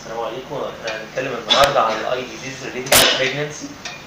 السلام عليكم احنا هنتكلم النهارده عن الاي ديزيز ريليتد بريجنسي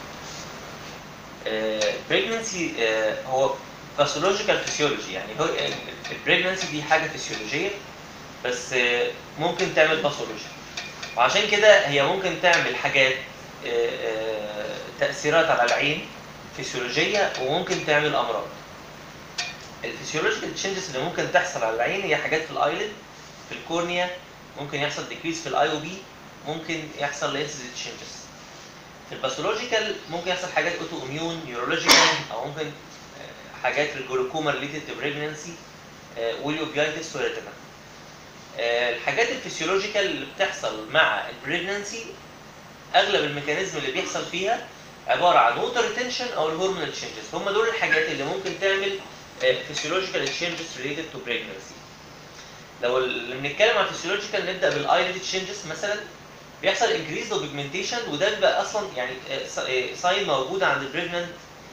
البريجنسي هو باثولوجيكال فيسيولوجي يعني هو البريجنسي دي حاجه فيسيولوجيه بس آه، ممكن تعمل باثولوجي وعشان كده هي ممكن تعمل حاجات آه، آه، تاثيرات على العين فيسيولوجيه وممكن تعمل امراض الفسيولوجيكال تشينجز اللي ممكن تحصل على العين هي حاجات في الايلid في الكورنيا ممكن يحصل ديكريز في الاي او بي ممكن يحصل لينسز تشينجز في الباثولوجيكال ممكن يحصل حاجات اوتو اميون نيورولوجيكال او ممكن آه، حاجات في الجلوكوما ريليتد تو بريجنسي واليوبيايتس وريتنا الحاجات الفسيولوجيكال اللي بتحصل مع البريجنسي اغلب الميكانيزم اللي بيحصل فيها عباره عن ووتر ريتنشن او الهرمونال تشينجز هم دول الحاجات اللي ممكن تعمل physiological changes related to pregnancy لو اللي بنتكلم عن physiological نبدا بالايلid changes مثلا بيحصل increase of pigmentation وده بيبقى اصلا يعني ساين موجوده عند البريجننت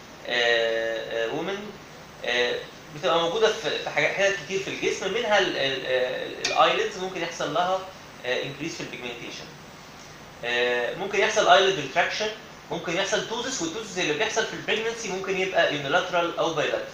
وومن بتبقى موجوده في في حاجات حتت كتير في الجسم منها الايليدز ممكن يحصل لها increase في البيجمنتيشن ممكن يحصل ايليد ريتراكشن ممكن يحصل توزس والتوزس اللي بيحصل في البريجننسي ممكن يبقى يونيلاترال او بايلاترال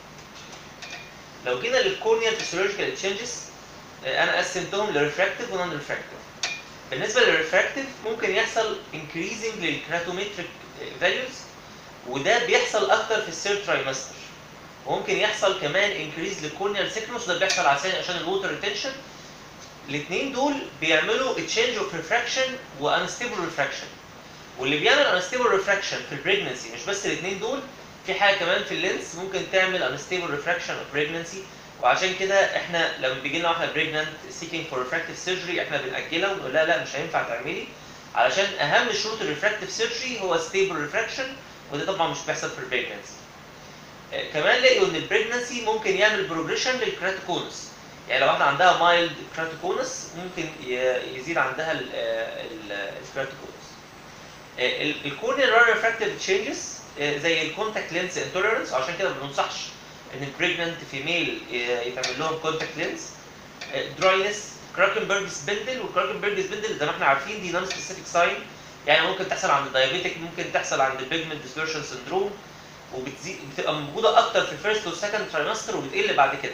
لو جينا للكورنيال فيسيولوجيكال تشينجز انا قسمتهم لريفراكتيف ونون ريفراكتيف بالنسبه للريفراكتيف ممكن يحصل increasing للكراتومتريك فاليوز وده بيحصل اكتر في الثيرد ترايمستر وممكن يحصل كمان انكريز للكورنيال سيكنس وده بيحصل عشان عشان الووتر ريتنشن الاثنين دول بيعملوا تشينج اوف ريفراكشن وانستيبل ريفراكشن واللي بيعمل انستيبل ريفراكشن في البريجنسي مش بس الاثنين دول في حاجه كمان في اللينس ممكن تعمل unstable refraction of pregnancy وعشان كده احنا لما بيجي لنا واحده بريجننت seeking for refractive surgery احنا بنأجلها ونقول لها لا مش هينفع تعملي علشان اهم شروط الريفراكتيف سيرجري هو stable refraction وده طبعا مش بيحصل في البريجنسي كمان لقيوا ان البريجنسي ممكن يعمل بروجريشن للكراتيكونس يعني لو واحده عندها مايلد كراتيكونس ممكن ي- يزيد عندها الكراتيكونس الكورنيال ريفراكتيف تشينجز زي الكونتاكت لينس انتوليرنس عشان كده ما بننصحش ان البريجننت فيميل يتعمل لهم كونتاكت لينس دراينس كراكنبرج سبندل والكراكنبرج سبندل زي ما احنا عارفين دي نون سبيسيفيك ساين يعني ممكن تحصل عند الدايابيتيك ممكن تحصل عند البيجمنت ديسبرشن سندروم وبتزيد بتبقى موجوده اكتر في الفيرست والسكند ترايمستر وبتقل بعد كده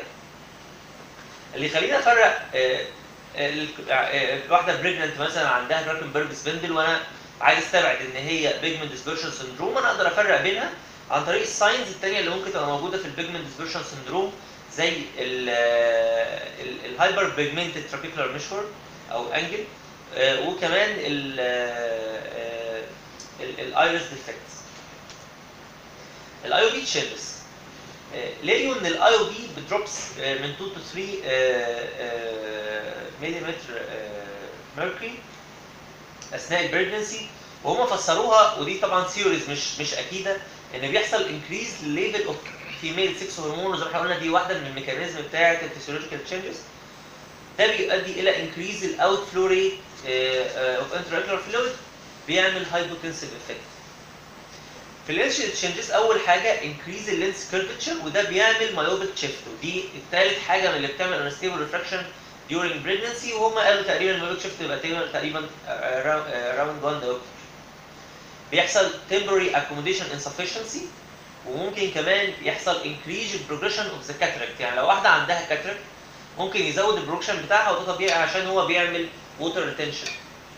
اللي يخليني افرق آه، ال- آه، واحده بريجننت مثلا عندها كراكنبرج سبندل وانا عايز استبعد ان هي بيجمنت ديسبرشن سندروم انا اقدر افرق بينها عن طريق الساينز الثانيه اللي ممكن تبقى موجوده في البيجمنت ديسبرشن سندروم زي الهايبر بيجمنتد ترابيكولار ميشور او انجل وكمان الايرس ديفكتس الاي او بي تشينجز لقيوا ان الاي او بي بدروبس من 2 تو 3 ملم ميركوري اثناء البريجنسي وهم فسروها ودي طبعا ثيوريز مش مش اكيده ان بيحصل انكريز ليفل اوف فيميل سكس هرمون وزي ما احنا قلنا دي واحده من الميكانيزم بتاعه الفسيولوجيكال تشينجز ده بيؤدي الى انكريز الاوت فلو ريت اوف انتراكولار فلويد بيعمل هايبوتنسيف افكت في اللينس تشينجز اول حاجه انكريز اللينس كيرفتشر وده بيعمل مايوبيك شيفت ودي الثالث حاجه من اللي بتعمل انستيبل ريفراكشن during pregnancy وهم قالوا تقريبا الميوبيك شيفت يبقى تقريبا تقريبا راوند 1 diopter بيحصل temporary accommodation insufficiency وممكن كمان يحصل increase progression of the cataract يعني لو واحده عندها cataract ممكن يزود البروكشن بتاعها وده طبيعي عشان هو بيعمل water retention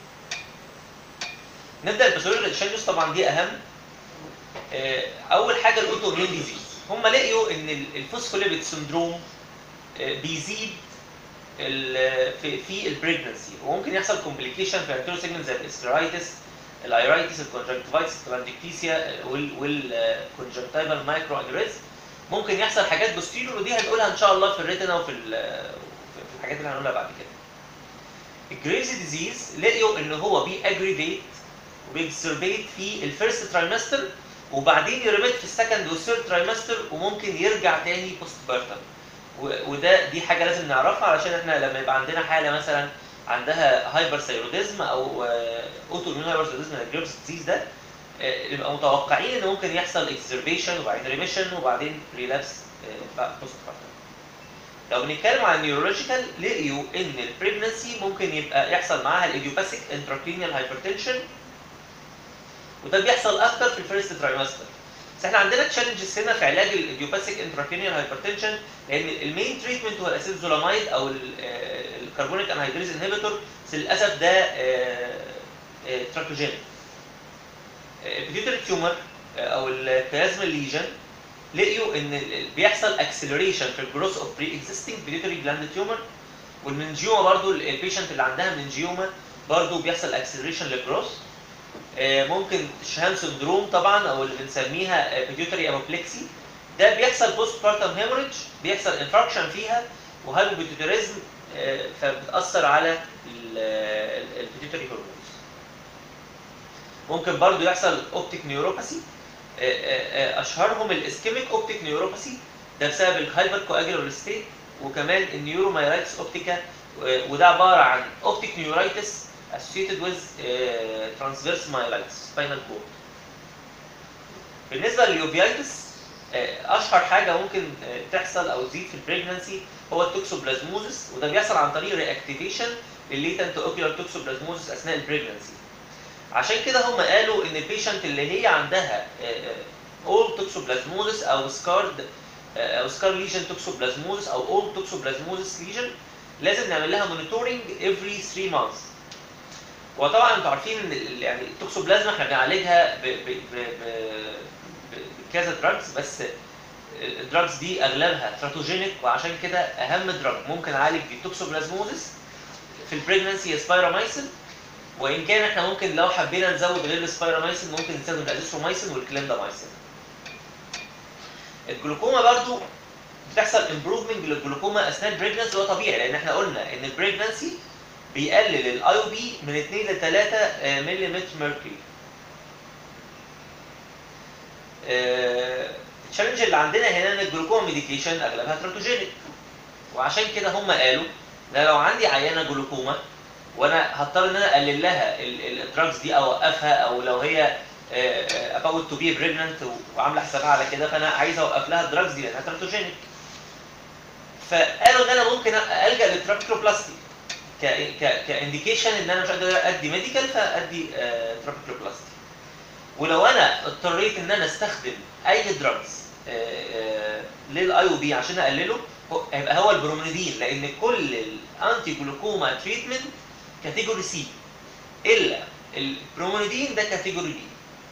نبدا الباثولوجيكال تشينجز طبعا دي اهم آه، اول حاجه الاوتو اميون ديزيز هم لقيوا ان الفوسفوليبيد سندروم بيزيد ال- في في البريجنسي وممكن يحصل كومبليكيشن في الانتيرو سيجمنت زي الاسكلرايتس الايرايتس الكونجكتيفايتس الكلاندكتيسيا والكونجكتيفال مايكرو انيوريزم ممكن يحصل حاجات بوستيريور ودي هنقولها ان شاء الله في الريتنا وفي ال- في الحاجات اللي هنقولها بعد كده الجريفز ديزيز لقيوا ان هو بيأجريفيت وبيكسربيت في الفيرست ترايمستر وبعدين يرميت في السكند والثيرد ترايمستر وممكن يرجع تاني بوست بارتم وده دي حاجه لازم نعرفها علشان احنا لما يبقى عندنا حاله مثلا عندها هايبر ثايروديزم او اوتو اميون هايبر ثايروديزم من الجريفز ديزيز ده آه، نبقى متوقعين ان ممكن يحصل اكزربيشن وبعدين ريميشن وبعدين ريلابس بوست بارتم لو بنتكلم عن النيورولوجيكال لقيوا ان البريجنسي ممكن يبقى يحصل معاها الايديوباثيك انتراكرينيال هايبرتنشن وده بيحصل اكتر في الفيرست ترايمستر بس احنا عندنا تشالنجز هنا في علاج الايديوباثيك انتراكرينيال هايبرتنشن لان المين تريتمنت هو الاسيدزولاميد او الكربونيك انهيدريز انهبيتور بس للاسف ده تراكوجينيك البيوتري تيومر او الكلازما ليجن لقيوا ان ال- بيحصل اكسلريشن في الجروث اوف بري اكزيستنج بيوتري جلاند تيومر والمنجيوما برضو البيشنت اللي عندها منجيوما برضو بيحصل اكسلريشن للجروث آه، ممكن شهام سندروم طبعا او اللي بنسميها بيوتري ابوبلكسي ده بيحصل بوست بارتم هيموريدج بيحصل انفراكشن فيها وهايبوبيتوتيريزم فبتاثر على البيوتري هرمونز ممكن برضو يحصل اوبتيك نيوروباثي اشهرهم الاسكيميك اوبتيك نيوروباثي ده بسبب الهايبر كواجولار ستيت وكمان النيورومايلايتس اوبتيكا وده عباره عن اوبتيك نيورايتس associated with uh, transverse myelitis spinal cord. بالنسبه لليوفيايتس اشهر حاجه ممكن آه، تحصل او تزيد في البريجنسي هو التوكسوبلازموزس وده بيحصل عن طريق رياكتيفيشن للليتنت اوكيولار توكسوبلازموزس اثناء البريجنسي عشان كده هم قالوا ان البيشنت اللي هي عندها اول توكسوبلازموزس او سكارد او سكار ليجن توكسوبلازموزس او اول توكسوبلازموزس ليجن لازم نعمل لها مونيتورنج افري 3 مانثs وطبعا انتوا عارفين ان ال- يعني التوكسوبلازما احنا بنعالجها ب- ب- ب- ب- ب- بكذا دراجز بس الدراجز دي اغلبها تراتوجينيك وعشان كده اهم دراج ممكن اعالج بيه التوكسوبلازموزس في البريجنسي هي سبايرامايسين وان كان احنا ممكن لو حبينا نزود غير السبايرامايسين ممكن نستخدم الازيثرومايسين والكليندامايسين الجلوكوما برضو بتحصل امبروفمنت للجلوكوما اثناء البريجنسي وده طبيعي لان احنا قلنا ان البريجنسي بيقلل الاي او بي من 2 ل 3 ملم ميركوري التشالنج اللي عندنا هنا ان الجلوكوما ميديكيشن اغلبها تراتوجينيك وعشان كده هم قالوا ان لو عندي عيانه جلوكوما وانا هضطر ان انا اقلل لها الدراجز دي او اوقفها او لو هي اباوت تو بي بريجننت وعامله حسابها على كده فانا عايز اوقف لها الدراجز دي لانها تراتوجينيك فقالوا ان انا ممكن الجا للترابيكلوبلاستي ك ك كانديكيشن ان انا مش قادر ادي ميديكال فادي ترابيكلوبلاستي ولو انا اضطريت ان انا استخدم اي دراجز للاي او بي عشان اقلله هو- هيبقى هو البروميدين لان كل الانتي جلوكوما تريتمنت كاتيجوري سي الا البروميدين ده كاتيجوري بي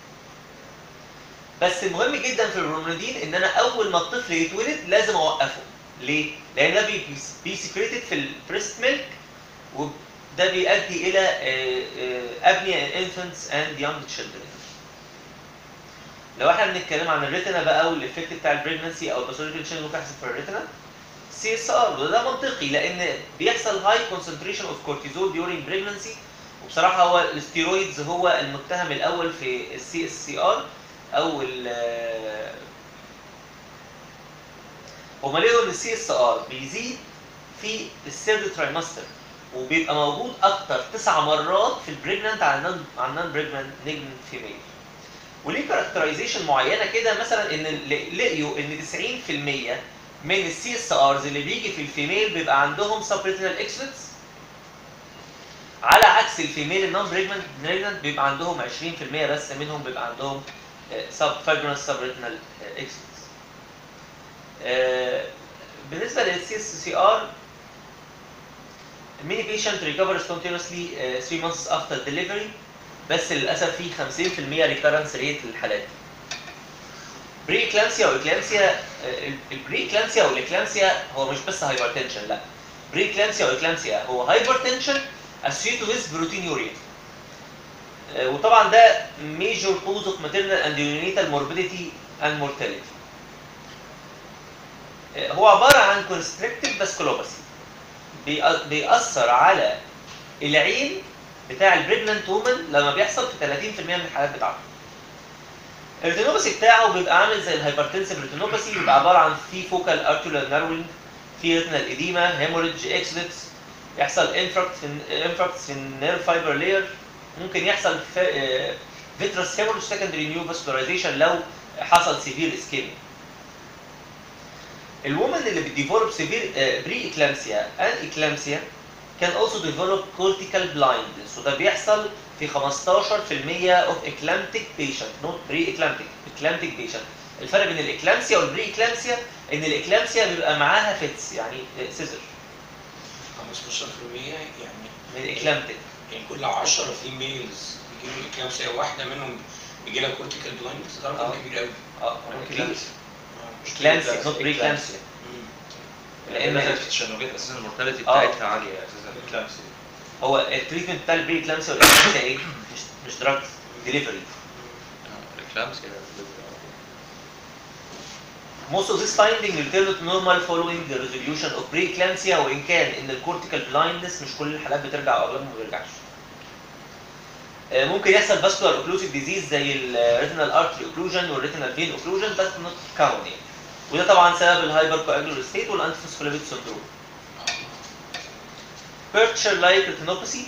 بس المهم جدا في البروميدين ان انا اول ما الطفل يتولد لازم اوقفه ليه؟ لان ده بي بيسكريتد في البريست ميلك وده بيؤدي الى ابنيا انفنتس اند يونج تشيلدرن لو احنا بنتكلم عن الريتنا بقى والافكت بتاع البريجنسي او الباثولوجيكال تشينج ممكن يحصل في الريتنا سي اس ار وده منطقي لان بيحصل هاي كونسنتريشن اوف كورتيزول ديورينج بريجنسي وبصراحه هو الستيرويدز هو المتهم الاول في السي اس سي ار او ال هما لقوا ان السي اس ار بيزيد في الثيرد ترايمستر وبيبقى موجود اكتر تسع مرات في البريجننت عن النون عن النون بريجننت نجم فيميل وليه كاركترايزيشن معينه كده مثلا ان ل- لقيوا ان 90% من السي اس ارز اللي بيجي في الفيميل بيبقى عندهم سبريتنال اكسلتس على عكس الفيميل النون بريجننت بريجننت بيبقى عندهم 20% بس منهم بيبقى عندهم سب فاجرنس سبريتنال اكسلتس بالنسبه للسي اس سي ار many patient recover spontaneously uh, 3 months after delivery بس للاسف في 50% recurrence rate للحالات دي. بري اكلامسيا واكلامسيا البري اكلامسيا والاكلامسيا هو مش بس هايبرتنشن لا بري اكلامسيا واكلامسيا هو هايبرتنشن associated with proteinuria آه، وطبعا ده major cause of maternal and neonatal morbidity and mortality آه، هو عباره عن constrictive vasculopathy بيأ- بيأثر على العين بتاع البريجننت وومن لما بيحصل في 30% من الحالات بتاعته. الريتينوباثي بتاعه بيبقى عامل زي الهايبرتنسيف ريتينوباثي بيبقى عباره عن في فوكال ارتولار نارولينج في ريتينال اديما هيموريدج اكسلتس يحصل انفراكت في انفراكت في النيرف فايبر لاير ممكن يحصل فيترس هيموريدج سكندري نيو فاسكولارايزيشن لو حصل سيفير اسكيميا الومن اللي بتديفلوب سيفير بري اكلامسيا ان اكلامسيا كان also develop cortical blindness وده بيحصل في 15% of eclamptic patient not pre-eclamptic eclamptic patient الفرق بين الاكلامسيا والبري اكلامسيا ان الاكلامسيا بيبقى معاها فيتس يعني سيزر 15% يعني من الاكلامتيك يعني كل 10 فيميلز بيجي لهم اكلامسيا واحده منهم بيجي لها كورتيكال بلايندنس ده آه. رقم كبير قوي اه كبير إكلامسيا. اكلامسيا نوت بري اكلامسيا لان لان دخلت في التشنجات اساسا المورتاليتي آه. بتاعتها عاليه اساسا الكلامسي هو التريتمنت بتاع البري اكلامسيا والاكلامسيا ايه؟ مش مش دراجز ديليفري الكلامسي Most of this finding return to normal following the resolution of preeclampsia وإن كان إن الكورتيكال blindness مش كل الحالات بترجع أو أغلبها ما بيرجعش. آه، ممكن يحصل vascular occlusive disease زي الريتينال artery occlusion والريتينال vein occlusion بس not common يعني. وده طبعا سبب الهايبر coagular state والانتيفوسفوليبيد syndrome. Percher like retinopathy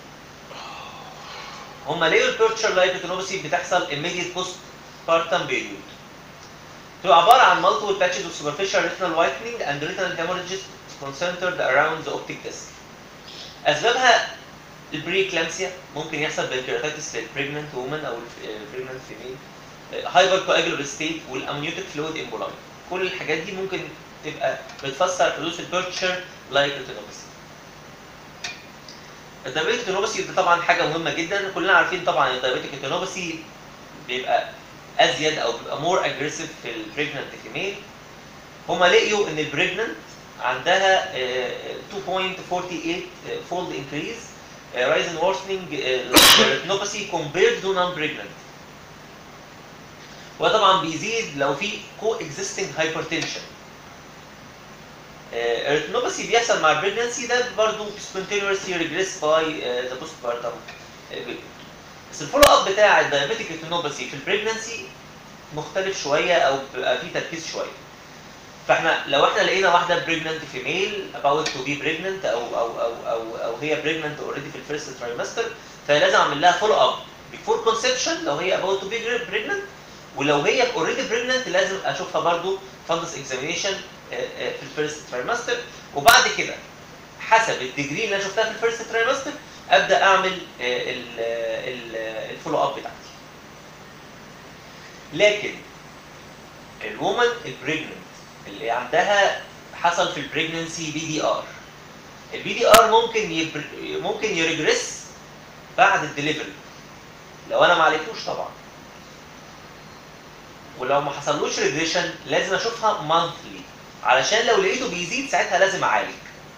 هما ليه البيرتشر لايك retinopathy بتحصل immediate postpartum period تبقى عبارة عن multiple patches of superficial retinal whitening and retinal hemorrhages concentrated around the optic disc. أسبابها البريكلامسيا ممكن يحصل بالكيراتيتس للبريجننت وومن أو البريجننت فيميل هايبر كواجولار ستيت والامنيوتيك فلويد امبولاي كل الحاجات دي ممكن تبقى بتفسر حدوث البيرتشر لايك ريتينوباثي. الدايابيتيك ريتينوباثي ده طبعا حاجة مهمة جدا كلنا عارفين طبعا الدايابيتيك ريتينوباثي بيبقى ازيد او بيبقى مور اجريسيف في البريجننت فيميل هما لقيوا ان البريجننت عندها آه، 2.48 فولد انكريز رايز ان worsening retinopathy compared to non pregnant وطبعا بيزيد لو في كو اكزيستنج هايبرتنشن الريتينوباثي بيحصل مع البريجنسي ده برضه spontaneously regress by ذا postpartum بس الفولو اب بتاع الدايابيتيك ريتينوباثي في البريجنسي مختلف شويه او بيبقى فيه تركيز شويه فاحنا لو احنا لقينا واحده بريجننت فيميل about to be pregnant او او او او, أو هي بريجننت اوريدي في الفيرست ترايمستر فلازم اعمل لها فولو اب before conception لو هي about to be pregnant ولو هي اوريدي بريجننت لازم اشوفها برضو فندس اكزامينيشن في الفيرست ترايمستر وبعد كده حسب الديجري اللي انا شفتها في الفيرست ترايمستر ابدا اعمل الفولو اب بتاعتي لكن الومن البريجننت اللي عندها حصل في البريجننسي بي دي ار البي دي ار ممكن يبر... ممكن يرجريس بعد الدليفري لو انا ما عالجتوش طبعا ولو ما حصلوش ريجريشن لازم اشوفها مانثلي علشان لو لقيته بيزيد ساعتها لازم اعالج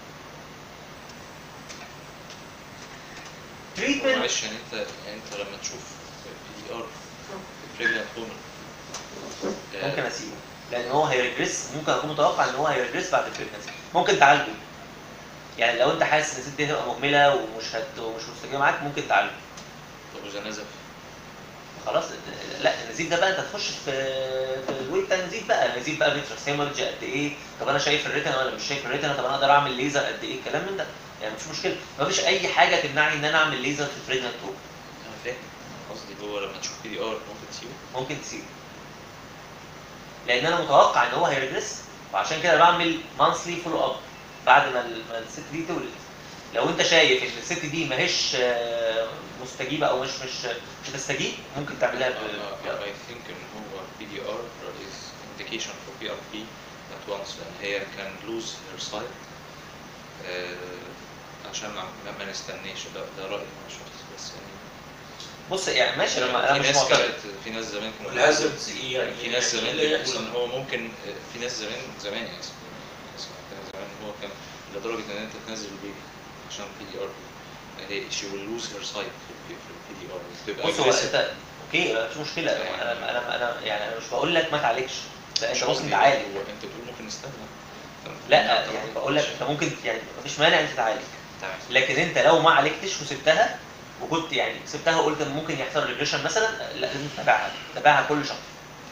تريتمنت معلش يعني انت يعني انت لما تشوف بي دي ار بريجننت وومن ممكن اسيبه لان هو هيرجريس ممكن اكون متوقع ان هو هيرجريس بعد البريجنسي ممكن تعالجه يعني لو انت حاسس ان الست دي هتبقى مهمله ومش هت... ومش مستجيبه معاك ممكن تعالجه طب واذا نزف خلاص لا النزيف ده بقى انت هتخش في في الويت بتاع النزيف بقى النزيف بقى بيترس هيمرج قد ايه طب انا شايف الريتنا ولا مش شايف الريتنا طب انا اقدر اعمل ليزر قد ايه الكلام من ده يعني مش مشكله مفيش اي حاجه تمنعني ان انا اعمل ليزر في البريجننت توب انا فاهم قصدي هو لما تشوف بي دي ار ممكن تسيبه ممكن تسيبه لان انا متوقع ان هو هيرجريس وعشان كده بعمل مانثلي فولو اب بعد ما ال- ما الست دي تولد لو انت شايف ان الست دي ماهيش آه، مستجيبه او مش مش مش بتستجيب ممكن تعملها ب- I think ان هو بي دي ار is indication for PRP at once لان هي can lose her sight آه، عشان ما ما- ما نستناش ده ده رأيي مش شخص بس يعني بص يعني ماشي انا انا في مش ناس معترض كانت في ناس زمان كانوا والهازردز ايه يعني يعني في ناس زمان اللي بيقول يحصل ان هو ممكن في ناس زمان زمان يعني اسف اسف كان زمان هو كان لدرجه ان انت تنزل البيبي عشان بي دي ار هي شي ويل لوز هير سايت في البي دي ار تبقى بص هو aggressive. انت اوكي مش مشكله انا انا انا يعني انا مش بقول لك ما تعالجش لا انت ممكن تعالج هو انت بتقول ممكن نستنى لا يعني بقول لك انت ممكن يعني مفيش مانع انت تعالج تمام لكن انت لو ما عالجتش وسبتها وكنت يعني سبتها وقلت ان ممكن يحصل ريجريشن مثلا لا لازم تتابعها تتابعها كل شهر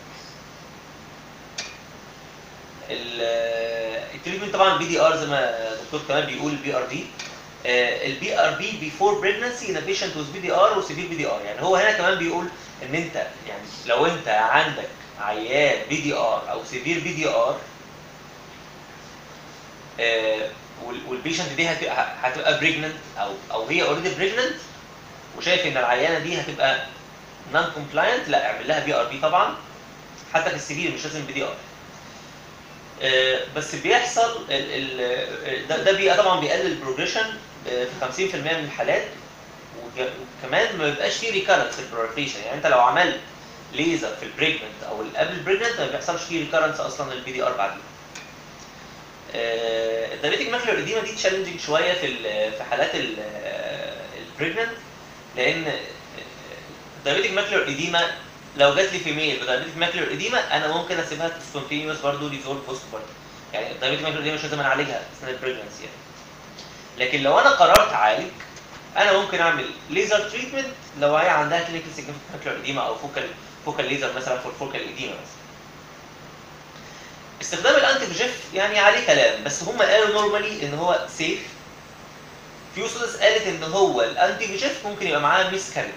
ال- التريتمنت طبعا بي دي ار زي ما الدكتور كمان بيقول بي ار بي البي ار بي بيفور بريجنسي ان بيشنت وذ بي دي ار وسيفير بي دي ار يعني هو هنا كمان بيقول ان انت يعني لو انت عندك عيان بي دي ار او سيفير بي دي ار آه، وال- والبيشنت دي هتبقى هتبقى بريجننت او او هي اوريدي بريجننت وشايف ان العيانه دي هتبقى نون كومبلاينت لا اعمل لها بي ار بي طبعا حتى في السرير مش لازم بي دي ار بس بيحصل ال ال ده, ده بي طبعا بيقلل البروجريشن في 50% من الحالات وج- وكمان ما بيبقاش فيه ريكارنت في البروليفريشن يعني انت لو عملت ليزر في البريجننت او اللي قبل البريجننت ما بيحصلش فيه ريكارنس اصلا للبي دي ار بعدين الدايبيتيك ماكلر اديما دي تشالنجينج شويه في ال- في حالات البريجننت لان الدايبيتيك ماكلر اديما لو جات لي فيميل بدايبيتيك ماكلر اديما انا ممكن اسيبها سبونتينيوس برضه ريزولف بوست بارت يعني الدايبيتيك ماكلر اديما مش لازم انا اعالجها اثناء البريجنسي يعني لكن لو انا قررت اعالج انا ممكن اعمل ليزر تريتمنت لو هي عندها كلينيكال سيجنفيكانت ماكلر اديما او فوكال فوكال ليزر مثلا فور فوكال اديما مثلا استخدام الانتي جيف يعني عليه كلام بس هم قالوا نورمالي ان هو سيف في ستودنتس قالت ان هو الانتي جيف ممكن يبقى معاه ميس كارج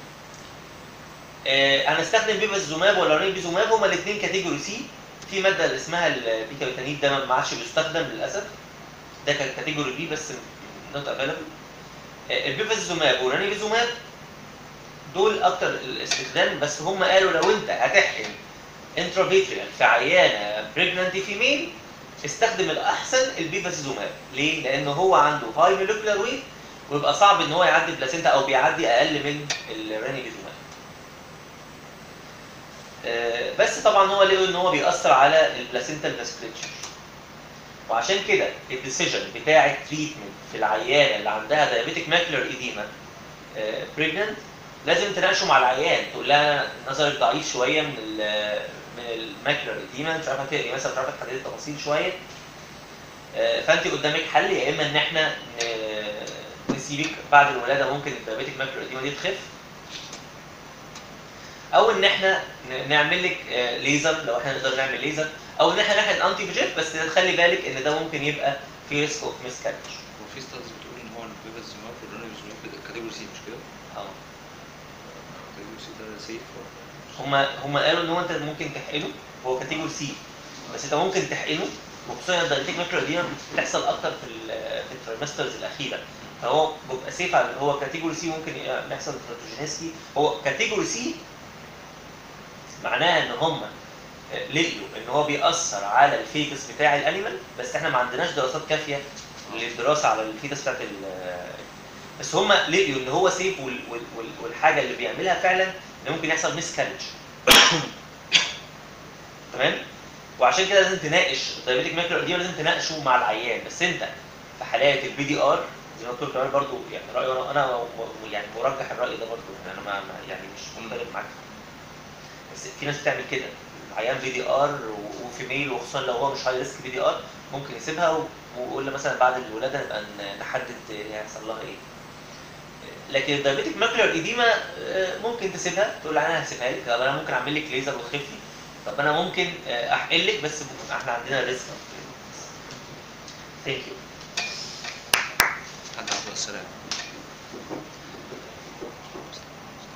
هنستخدم بيبازوماب ولا ريبيزوماب هما الاثنين كاتيجوري سي في ماده اللي اسمها البيكابيتانيد ده ما عادش بيستخدم للاسف ده كان كاتيجوري بي بس نوت افيلبل البيفازوماب والرانيفيزوماب دول اكتر الاستخدام بس هم قالوا لو انت هتحقن انترافيتريال في عيانه بريجنانت فيميل استخدم الاحسن البيفازوماب ليه؟ لان هو عنده هاي مولكيولار ويت ويبقى صعب ان هو يعدي البلاسينتا او بيعدي اقل من الرانيفيزوماب آه، بس طبعا هو لقوا ان هو بيأثر على البلاسينتال فاسكوليتشر وعشان كده الديسيجن بتاع التريتمنت في العيانه اللي عندها دايابيتيك ماكلر ايديما بريجننت لازم تناقشه مع العيان تقول لها نظرك ضعيف شويه من ال من الماكلر ايديما مش عارفه تقري مثلا مش عارفه تحددي التفاصيل شويه آه، فانت قدامك حل يا اما ان احنا ن- نسيبك بعد الولاده ممكن الدايابيتيك ماكلر ايديما دي تخف او ان احنا ن- نعمل لك آه، ليزر لو احنا نقدر نعمل ليزر او ان احنا ناخد انتي فيجيف بس تخلي بالك ان ده ممكن يبقى في ريسك اوف ميس كارج وفي ستادز بتقول ان هو البيفازوماب والرانيفيزوماب كاتيجوري سي مش كده؟ كاتيجوري سي ده سيف هم هم قالوا ان هو انت ممكن تحقنه هو كاتيجوري سي بس انت ممكن تحقنه وخصوصا الدايتيك ماكرو دي بتحصل اكتر في ال- في التريمسترز الاخيره فهو بيبقى سيف على هو كاتيجوري سي ممكن يحصل تراتوجينيسكي هو كاتيجوري سي معناها ان هم لقيوا ان هو بيأثر على الفيتس بتاع الانيمال بس احنا ما عندناش دراسات كافيه للدراسه على الفيتس بتاعت ال- بس هم لقيوا ان هو سيف وال- وال- وال- والحاجه اللي بيعملها فعلا ان ممكن يحصل ميس كارج تمام وعشان كده لازم تناقش الدايابيتيك ماكلر دي لازم تناقشه مع العيان بس انت في حالات البي دي ار زي ما قلت كمان برضو يعني رايي انا انا م- يعني مرجح الراي ده برضو يعني انا ما ما- يعني مش مختلف معاك بس في ناس بتعمل كده عيان بي دي ار وفيميل وخصوصا لو هو مش هاي ريسك بي دي ار ممكن يسيبها و- ويقول لي مثلا بعد الولاده نبقى ن- نحدد هيحصل لها ايه لكن الدايابيتيك ماكلر ايديما آه، ممكن تسيبها تقول لي انا هسيبها لك طب انا ممكن اعمل لك ليزر وتخفي طب انا ممكن آه، احقن لك بس احنا عندنا ريسك ثانك يو حد عنده السلام